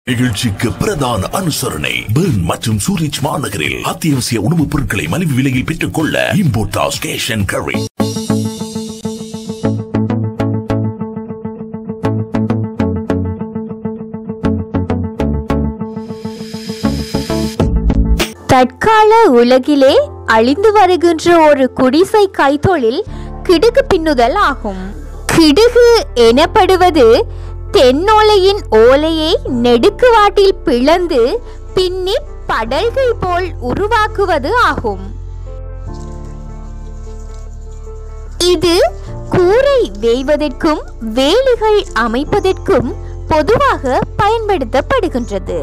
நிகழ்ச்சிக்கு பிரதான அனுசரணை பெர்ன் மற்றும் சூரிச் மாநகரில் அத்தியாவசிய உணவுப் பொருட்களை மலிவு விலையில் பெற்றுக் கொள்ள இம்போர்டாஸ் கேஷ் அண்ட் கரி தற்கால உலகிலே அழிந்து வருகின்ற ஒரு குடிசை கைத்தொழில் கிடுகு பின்னுதல் ஆகும் கிடுகு எனப்படுவது தென்னோலையின் ஓலையை நெடுக்குவாட்டில் பிளந்து பின்னி படல்கள் போல் உருவாக்குவது ஆகும் இது கூரை வேய்வதற்கும் வேலிகள் அமைப்பதற்கும் பொதுவாக பயன்படுத்தப்படுகின்றது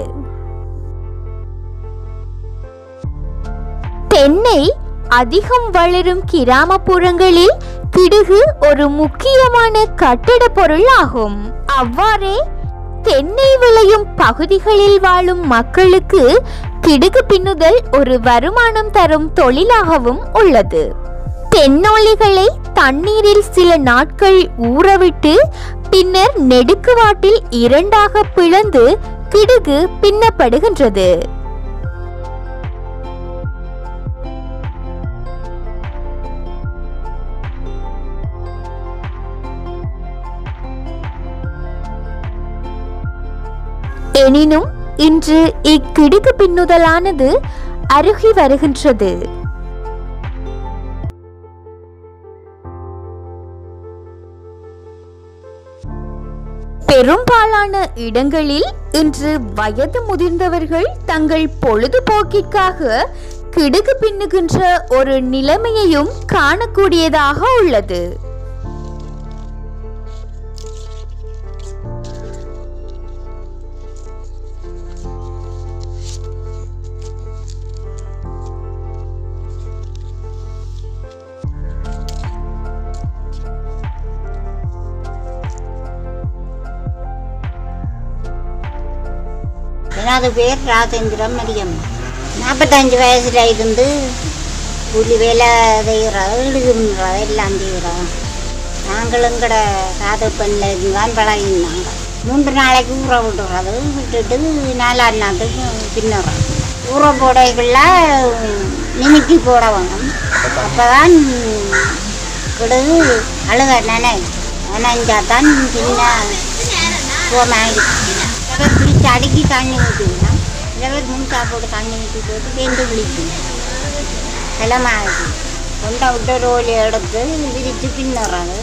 தென்னை அதிகம் வளரும் கிராமப்புறங்களில் கிடுகு ஒரு முக்கியமான கட்டட பொருள் ஆகும் அவ்வாறே தென்னை விளையும் பகுதிகளில் வாழும் மக்களுக்கு கிடுகு பின்னுதல் ஒரு வருமானம் தரும் தொழிலாகவும் உள்ளது தென்னோலிகளை தண்ணீரில் சில நாட்கள் ஊறவிட்டு பின்னர் நெடுக்குவாட்டில் இரண்டாக பிளந்து கிடுகு பின்னப்படுகின்றது எனினும் இன்று இக்கிடுகு பின்னுதலானது அருகி வருகின்றது பெரும்பாலான இடங்களில் இன்று வயது முதிர்ந்தவர்கள் தங்கள் பொழுதுபோக்கிற்காக கிடுகு பின்னுகின்ற ஒரு நிலைமையையும் காணக்கூடியதாக உள்ளது எனது பேர் ராஜேந்திரம் மரியம் நாற்பத்தஞ்சு வயசுல இருந்து கூலி வேலை செய்கிறோம் எழுதுன்றோம் எல்லாம் செய்கிறோம் நாங்களும் கூட காதல் பெண்ணில் இருந்து தான் பழகினாங்க மூன்று நாளைக்கு ஊற விட்டுறது விட்டுட்டு நாலாம் நாட்டுக்கு பின்னுறோம் ஊற போடைக்குள்ள நிமித்தி போட வேணும் அப்போ தான் கிடுகு அழுக நனை நனைஞ்சா தான் பின்ன சுகமாயிடுச்சு சிலவர் பிடிச்சி அடுக்கி தண்ணி ஊற்றிக்கலாம் சிலவர் முன்கா போட்டு தண்ணி ஊற்றி போட்டு வெந்து குளிக்கணும் கிளமாகுது கொண்டை விட்டு ரோலி எடுத்து விரித்து பின்னுறது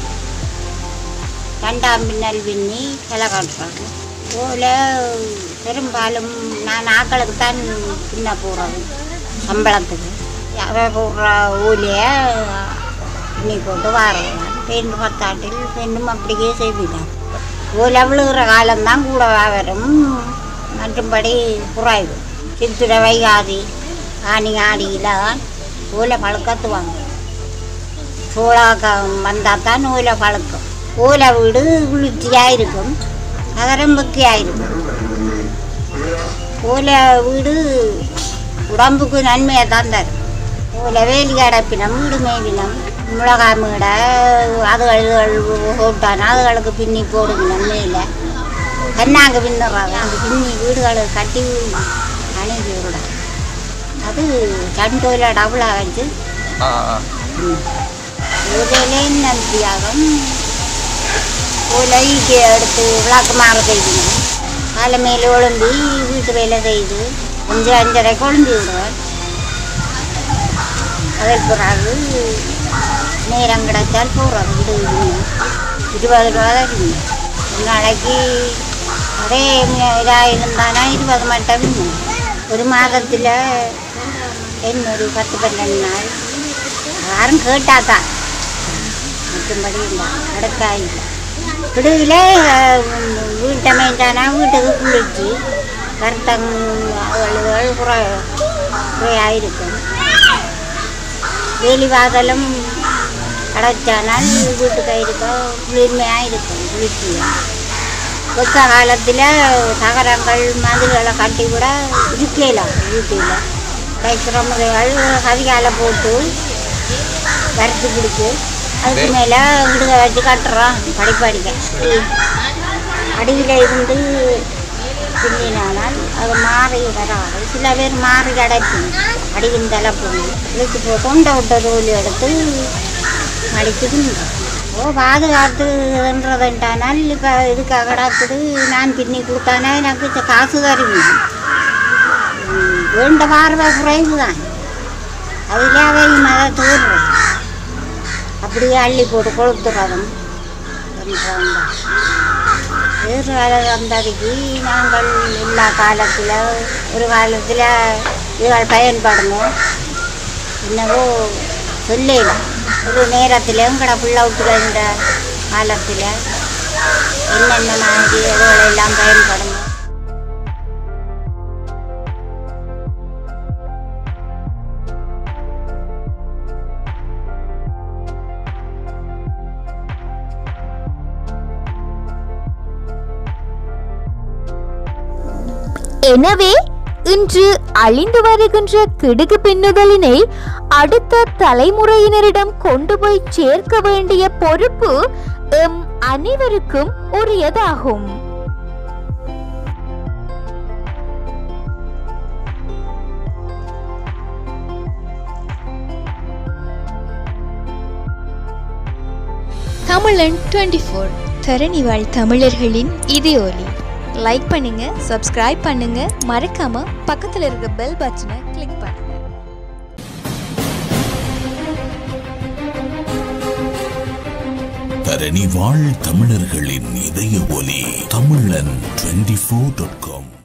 ரெண்டாம் பின்னல் பின்னி கிளை கட்டுறது ஓலை பெரும்பாலும் நான் ஆக்களுக்கு தான் பின்ன போகிறது சம்பளத்துக்கு அவ போடுற ஊலியை பின்னி போட்டு வாரலாம் பெண் பத்தாட்டில் பெண்ணும் அப்படியே செய்வினான் ஓலை விழுகிற காலம்தான் கூட வரும் மற்றும்படி குறைவு சித்திரை வைகாதி ஆனி ஆடியில் தான் ஓலை பழுக்கத்துவாங்க சோளாக்கம் வந்தால் தான் ஓலை பழுக்கும் ஓலை வீடு குளிர்ச்சியாக இருக்கும் நகரம்புக்கியாக இருக்கும் ஓலை வீடு உடம்புக்கு நன்மையை தான் தரும் ஓலை வேலி அடைப்பினம் வீடு மேவினம் மிளகாய் மீடை அதுகள் போட்டானா அதுகளுக்கு பின்னி போடுவினம் மேலே கண்ணாங்க பின்னுறாங்க அந்த பின்னி வீடுகளை கட்டி அணிஞ்சு விட அது சண்டோல டபுளாக வச்சு இதிலே நம்பியாகும் உலகிக்கு எடுத்து விளக்கு மாற செய்யணும் காலை மேலே ஒழும்பி வீட்டு வேலை செய்து அஞ்சு அஞ்சரை கொழும்பி விடுவேன் அதற்கு பிறகு நேரம் கிடைச்சால் போகிறோம் வீடு இருபது ரூபா தான் இருக்கும் ஒரு நாளைக்கு அதே இதாக இருந்தானா இருபது மட்டும் இன்னும் ஒரு மாதத்தில் எண்ணூறு பத்து பன்னெண்டு நாள் யாரும் கேட்டால் தான் மற்றபடி இல்லை அடுக்கா இல்லை விடுதியில் வீட்டை மேய்ஞ்சானா வீட்டுக்கு குளிச்சு கருத்தங் அதுகள் குறை குறையாக இருக்கும் வேலி வாதலும் அடைச்சானால் வீட்டுக்கு இருக்க குளிர்மையாக இருக்கும் குளிர்ச்சியாக வெக்க காலத்தில் தகரங்கள் மதுகளை கட்டி விட இருக்கலாம் வீட்டில் தைக்கிற முறைகள் கதிகால போட்டு வறுத்து பிடிச்சி அதுக்கு மேலே விடுக வச்சு கட்டுறோம் படிப்படிக்க அடியில் இருந்து பின்னினால் அது மாறி வராது சில பேர் மாறி அடைக்கும் அடியும் தலைப்பும் இதுக்கு இப்போ கொண்ட விட்ட தோலி எடுத்து மடித்து பின்னுறோம் ஓ பாதுகாத்துன்றதுன்றானால் இப்போ இதுக்கு கிடக்குது நான் பின்னி கொடுத்தானா எனக்கு இந்த காசு தருவீங்க ம், வேண்ட பார்வை குறைவு தான் அதிலே அவை மத தூர்றது அப்படியே அள்ளி போட்டு கொளுத்துறதும் என்றாங்க வேறு வேலை வந்ததுக்கு நாங்கள் எல்லா காலத்தில் ஒரு காலத்தில் இதுகள் பயன்படணும் என்னவோ சொல்லலாம் ஒரு நேரத்தில் எங்கட பிள்ளை விட்டுக்கின்ற காலத்தில் என்னென்ன மாதிரி இதுகள் எல்லாம் பயன்படணும் எனவே இன்று அழிந்து வருகின்ற கிடுகு பின்னுதலினை அடுத்த தலைமுறையினரிடம் கொண்டு போய் சேர்க்க வேண்டிய பொறுப்பு எம் அனைவருக்கும் உரியதாகும் தமிழன் டுவெண்ட்டி ஃபோர் தரணி வாழ் தமிழர்களின் இதயொலி லைக் பண்ணுங்க சப்ஸ்கிரைப் பண்ணுங்க மறக்காம பக்கத்தில் இருக்க பெல் பட்டனை கிளிக் பண்ணுங்க தரணி வாழ் தமிழர்களின் இதய ஒலி தமிழன் டுவெண்டி ஃபோர் டாட் காம்